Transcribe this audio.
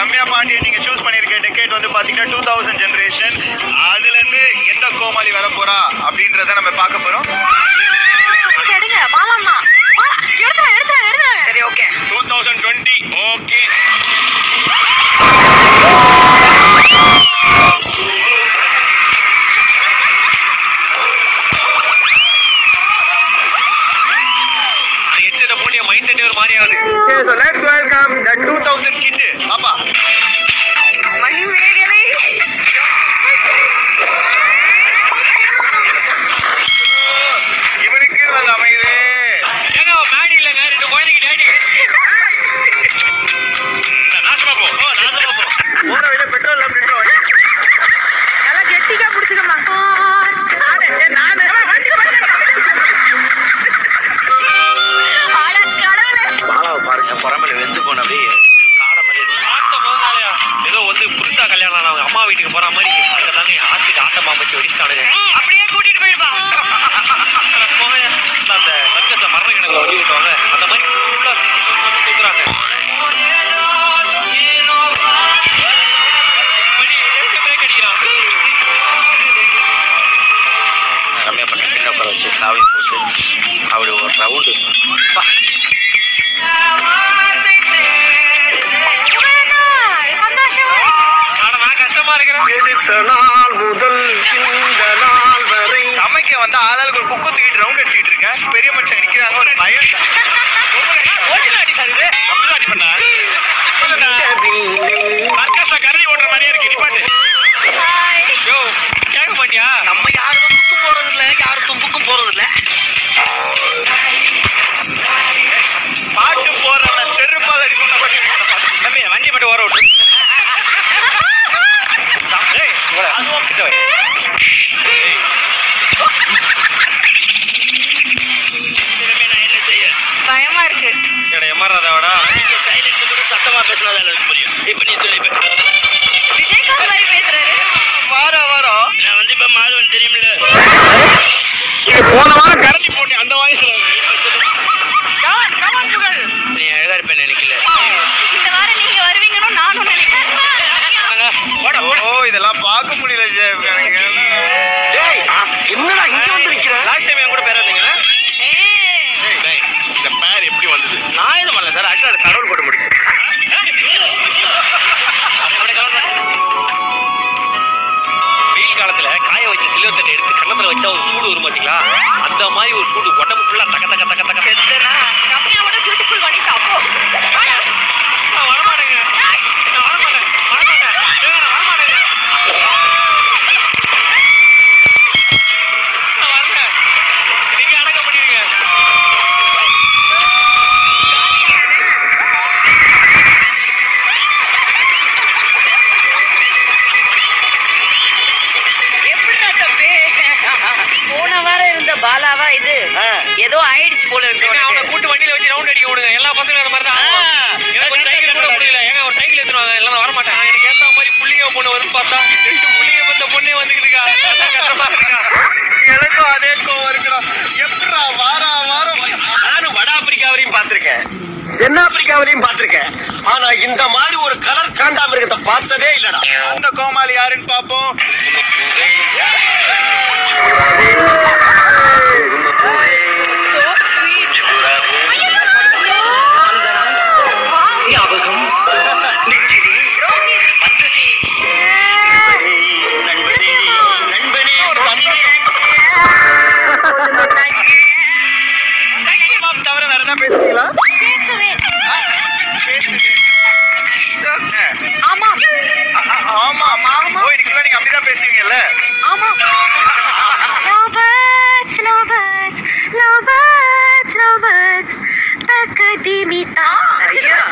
ரம்யா பாண்டியை நீங்க சூஸ் பண்ணிருக்க டெக்கேட் வந்து பாத்தீங்கன்னா டூ தௌசண்ட் ஜெனரேஷன் அதுல இருந்து எந்த கோமாளி வர போறா அப்படின்றத நம்ம பார்க்க போறோம் எடுங்க பாலாமா எடுத்துறேன் எடுத்துறேன் எடுத்துறேன் சரி okay two thousand twenty okay ஹெட்செட்டை போட்டு என் மைண்ட் செட்டே ஒரு மாதிரி ஆகுது so let's welcome the 2000 kid பாப்பா மணிமேகலை இவனுக்கு வந்து அமையுது ஏங்க அவன் மேடி இல்லைங்க ரெண்டு குழந்தைக்கு டேடி நாசமா போ ஓ நாசமா போ போற வழியில பெட்ரோல் பெட்ரோல் நல்லா கெட்டிக்கா பிடிச்சிக்கமா நானு அட கடவுளே பாலாவை பாருங்க பொறாமையில வெந்து போன அப்படியே காடை மாதிரி இருக்கு. ஆட்ட முதலாளியா ஏதோ வந்து புதுசா கல்யாணம் ஆனவங்க அம்மா வீட்டுக்கு போற மாதிரி அங்க தாங்க என் ஆத்துக்கு ஆட்டமா வச்சு வெடிச்சிட்டானுங்க அப்படியே கூட்டிட்டு போயிருப்பா அட போங்க. அந்த சர்க்கஸ்ல மரண கிணக்குல வண்டி விட்டுவாங்க அந்த மாதிரி ஃபுல்லா சுத்தி சுத்தி வந்து தூக்குறாங்க மணி, எங்க break அடிக்கிறான்? ரம்யா பண்ணி பின்ன உட்கார வச்சு சாவி போட்டு அப்படி ஒரு ரவுண்டு சந்தோஷமா ஆனா நான் கஷ்டமா இருக்கிறேன் எடுத்த நாள் முதல் இந்த நாள் வரை சமைக்க வந்து ஆளாளுக்கு ஒரு குக்கு தூக்கிட்டு ரவுண்ட் அடிச்சுக்கிட்டு இருக்கேன் பெரிய மனுஷங்க நிக்கிறாங்க ஒரு பயம் ஓட்டில அடி சார் இது அப்படிதான் அடி பண்ணா சர்க்கஸ்ல கரடி ஓட்டுற மாதிரியே இருக்கு நிப்பாட்டு ஹாய் யோ கேட்க மாட்டியா நம்ம யாரும் தும்புக்கும் போறது இல்ல யாரும் தும்புக்கும் போறது இல்ல பாட்டு போறவன செருப்பால் அடிக்கும் தம்பி வண்டி மட்டும் ஓர விட்டு சா- ஏய், உங்களை அதுவும் கிட்ட வை. ஏய். இனிமே நான் என்ன செய்ய பயமா இருக்கு என்னடா, எமர்றாதாவாடா? நீங்க சைலண்ட் கூட சத்தமா பேசினா தான் எனக்கு புரியும் இப்ப நீ சொல்லு இப்ப விஜயகாந்த் மாதிரி பேசுறாரு வார வாரம் நான் வந்து இப்ப மாதவன் தெரியுமில்ல போன வாரம் கரண்டி போட்டேன் அந்த வயசுல கவன் கவன் புகழ் நீ அழகா இருப்பேன் நினைக்கல இந்த வாரம் நீங்க வருவீங்கன்னு நானும் நினைக்கிறேன் போடா, போடா. ஓ இதெல்லாம் பார்க்க முடியல ஜெஃப் எனக்கு என்னடா இங்க வந்து நிக்கிற லாஸ்ட் டைம் என் கூட பேர் இருந்தீங்களா? ஏய் டேய், இந்த பேர் எப்படி வந்தது நான் எதுவும் பண்ணல சார் ஆக்சுவலா அது கடவுள் போட்டு முடிச்சு வெயில் காலத்துல காய வச்ச சிலுவர் தட்டை எடுத்து கண்ணத்துல வச்சா ஒரு சூடு வரும் பாத்தீங்களா அந்த மாதிரி ஒரு சூடு உடம்பு ஃபுல்லா தக்க தக்க தக்க தக்க செத்தனா ரம்யாவோட பியூட்டிஃபுல் வனிதா அப்போ வாடா. நான் வரமாட்டேங்க நான் வரமாட்டேன் வரமாட்டேன் ஏங்க, நான் வரமாட்டேங்க நான் வரல நீங்க அடக்கம் பண்ணிருங்க எப்படிடா தம்பி போன வாரம் இருந்த பாலாவா இது ஏதோ ஆயிடுச்சு போல இருக்கு ஏங்க அவனை உனக்கு. கூட்டு வண்டியில வச்சு ரவுண்ட் அடிக்க விடுங்க எல்லா பசங்களும் அந்த மாதிரி தான் எனக்கு ஒரு சைக்கிள் கூட முடியல ஏங்க ஒரு சைக்கிள் எடுத்துருவாங்க எல்லாம் நான் வரமாட்டேன் எனக்கு ஏத்த மாதிரி புள்ளிங்க பொண்ணு வரும்னு பார்த்தா ரெண்டு புள்ளிங்க பத்த பொண்ணே வந்துக்கிட்டுக்கா அதான் கஷ்டமா இருக்கா எனக்கும் அதே கோவம் இருக்குடா எப்படா வாரா வாரம் நானும் வட ஆப்பிரிக்காவிலையும் பார்த்திருக்கேன் தென் ஆப்பிரிக்காவிலையும் பார்த்திருக்கேன் ஆனா இந்த மாதிரி ஒரு கலர் காண்டாமிருகத்தை பார்த்ததே இல்லடா அந்த கோமாளி யாருன்னு பாப்போம் So sweet. ஞாபகம் நெஞ்சிலே வந்ததே நண்பனே நண்பனே மேம் தவிர வேற என்ன பேசுறீங்களா பேசுவேன் பேசுறேன் ஆமா ஆமா ஆமா ஓ இன்னைக்குள்ள நீங்க அப்படிதான் பேசுவீங்கல்ல ஆமா lovebirds lovebirds lovebirds lovebirds தக்கதிமிதா ஐயா